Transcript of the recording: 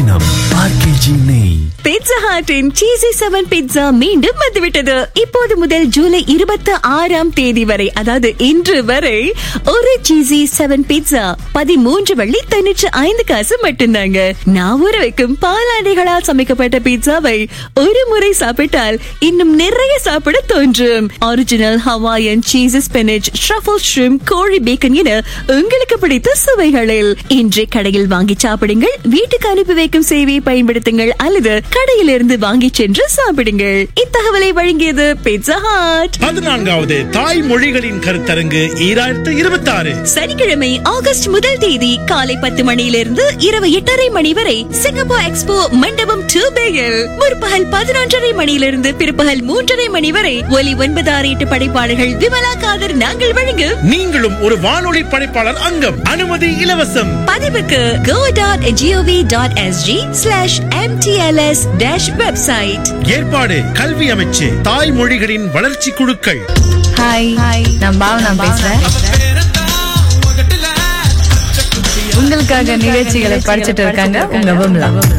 தினம் ஆர்கேஜி நெய் பீட்சா ஹாட்டின் சீசி செவன் பீட்சா மீண்டும் வந்துவிட்டது இப்போது முதல் ஜூலை இருபத்தி ஆறாம் தேதி வரை அதாவது இன்று வரை ஒரு சீசி செவன் பீட்சா பதிமூன்று வள்ளி தொண்ணூற்று ஐந்து காசு மட்டும்தாங்க நான் ஊற வைக்கும் பாலாடைகளால் சமைக்கப்பட்ட பீட்சாவை ஒரு முறை சாப்பிட்டால் இன்னும் நிறைய சாப்பிட தோன்றும் ஒரிஜினல் ஹவாயன் சீஸ் ஸ்பினிச் ஷ்ரஃபல் ஷ்ரிம் கோழி பேக்கன் என உங்களுக்கு பிடித்த சுவைகளில் இன்றே கடையில் வாங்கி சாப்பிடுங்கள் வீட்டுக்கு அனுப்பி வைக்கும் சேவையை பயன்படுத்துங்கள் அல்லது கடையிலிருந்து வாங்கி சென்று சாப்பிடுங்கள் இத்தகவலை வழங்கியது பீட்சா ஹாட் பதினான்காவது தாய் மொழிகளின் கருத்தரங்கு ஈராயிரத்து இருபத்தி ஆறு சனிக்கிழமை ஆகஸ்ட் முதல் தேதி காலை பத்து மணியிலிருந்து இரவு எட்டரை மணி வரை சிங்கப்பூர் எக்ஸ்போ மண்டபம் டூ பேயில் முற்பகல் பதினொன்றரை மணியிலிருந்து பிற்பகல் மூன்றரை மணி வரை ஒலி ஒன்பது ஆறு எட்டு படைப்பாளர்கள் விமலா காதர் நாங்கள் வழங்கு நீங்களும் ஒரு வானொலி படைப்பாளர் அங்கம் அனுமதி இலவசம் பதிவுக்கு go dot GOV dot SG slash MTLS dash website ஏற்பாடு கல்வி அமைச்சு தாய் மொழிகளின் வளர்ச்சி குழுக்கள் ஹாய் நான் பாவனா பேசுறேன் உங்களுக்காக நிகழ்ச்சிகளை படிச்சிட்டு இருக்காங்க உங்க விமலா